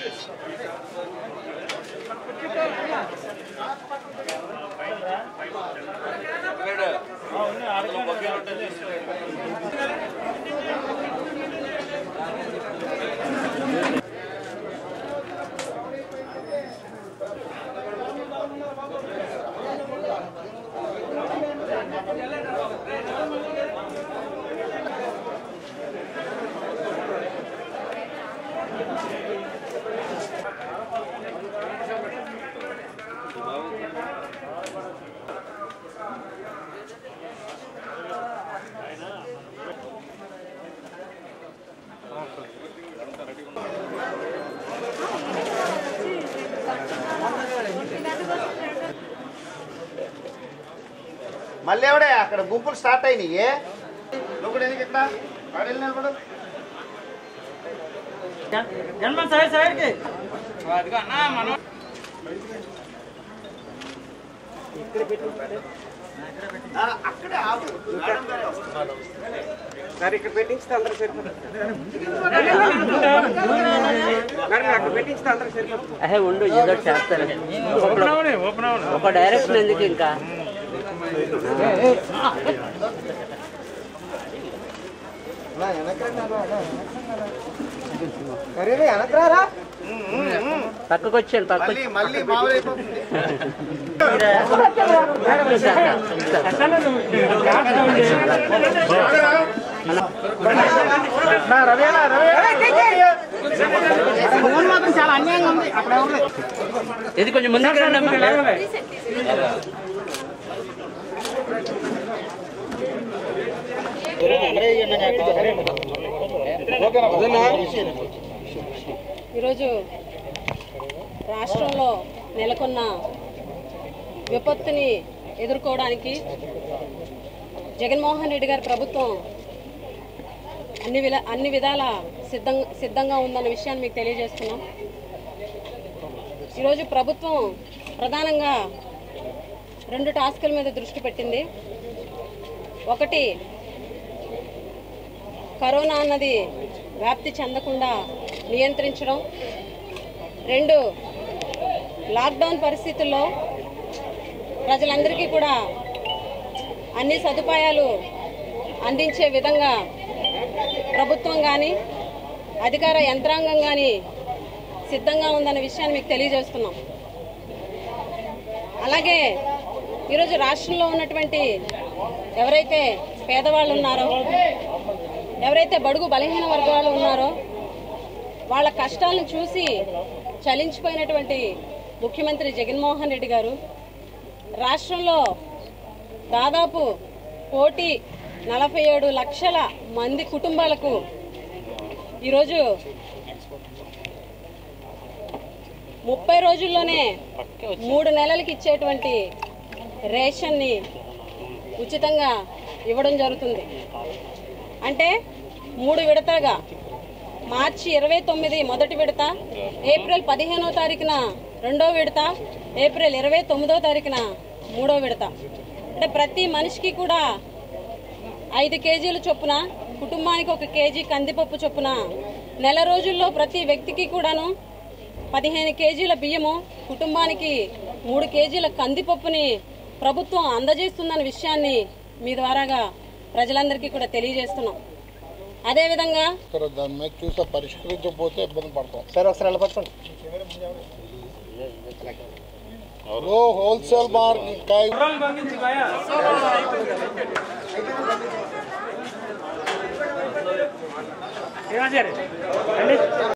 మళ్ళీ ఎవడే అక్కడ గుంపులు స్టార్ట్ అయినాయి నువ్వు కూడా ఎందుకు ఇక్కడ వాడు వెళ్ళి నిలబడు జన్మన్ సైడ్ సైడ్ కి ఆ, అక్కడే ఆపు మేడం గారే వస్తారు. సార్ ఇక్కడ పెట్టించితే అందరూ సరిపోతుంది మేడం అక్కడ పెట్టించితే అందరూ సరిపోతుంది అహే ఉండు ఏదో చేస్తారు ఒక డైరెక్షన్ ఎందుకు ఇంకా పక్కకు వచ్చాను పక్క మళ్ళీ మళ్ళీ మామూలు అయిపోతుంది ఇది కొంచెం ముందుకు రండి అమ్మా. ఈరోజు రాష్ట్రంలో నెలకొన్న విపత్తుని ఎదుర్కోవడానికి జగన్మోహన్ రెడ్డి గారి ప్రభుత్వం అన్ని విల అన్ని విధాల సిద్ధం సిద్ధంగా ఉందన్న విషయాన్ని మీకు తెలియజేస్తున్నాం ఈరోజు ప్రభుత్వం ప్రధానంగా రెండు టాస్కుల మీద దృష్టి పెట్టింది ఒకటి కరోనా అన్నది వ్యాప్తి చెందకుండా నియంత్రించడం రెండు లాక్డౌన్ పరిస్థితుల్లో ప్రజలందరికీ కూడా అన్ని సదుపాయాలు అందించే విధంగా ప్రభుత్వం కానీ అధికార యంత్రాంగం కానీ సిద్ధంగా ఉందన్న విషయాన్ని మీకు తెలియజేస్తున్నాం అలాగే ఈరోజు రాష్ట్రంలో ఉన్నటువంటి ఎవరైతే పేదవాళ్ళు ఉన్నారో ఎవరైతే బడుగు బలహీన వర్గాలు ఉన్నారో వాళ్ళ కష్టాలను చూసి చలించిపోయినటువంటి ముఖ్యమంత్రి జగన్మోహన్ రెడ్డి గారు రాష్ట్రంలో దాదాపు కోటి నలభై ఏడు లక్షల మంది కుటుంబాలకు ఈరోజు ముప్పై రోజుల్లోనే మూడు నెలలకి ఇచ్చేటువంటి రేషన్ని ఉచితంగా ఇవ్వడం జరుగుతుంది అంటే మూడు విడతలుగా మార్చి ఇరవై తొమ్మిది మొదటి విడత ఏప్రిల్ పదిహేనో తారీఖున రెండో విడత ఏప్రిల్ ఇరవై తొమ్మిదో తారీఖున మూడో విడత అంటే ప్రతి మనిషికి కూడా ఐదు కేజీల చొప్పున కుటుంబానికి ఒక కేజీ కందిపప్పు చొప్పున నెల రోజుల్లో ప్రతి వ్యక్తికి కూడాను పదిహేను కేజీల బియ్యము కుటుంబానికి మూడు కేజీల కందిపప్పుని ప్రభుత్వం అందజేస్తుందన్న విషయాన్ని మీ ద్వారాగా ప్రజలందరికీ కూడా తెలియజేస్తున్నాం అదేవిధంగా ఇక్కడ దాని మీద చూస్తే పరిష్కరించకపోతే ఇబ్బంది పడతాం సార్ ఒకసారి అలా పట్టుకోండి లో హోల్సేల్ మార్కెట్ కాయ పంపించి భయ ఏమా సరే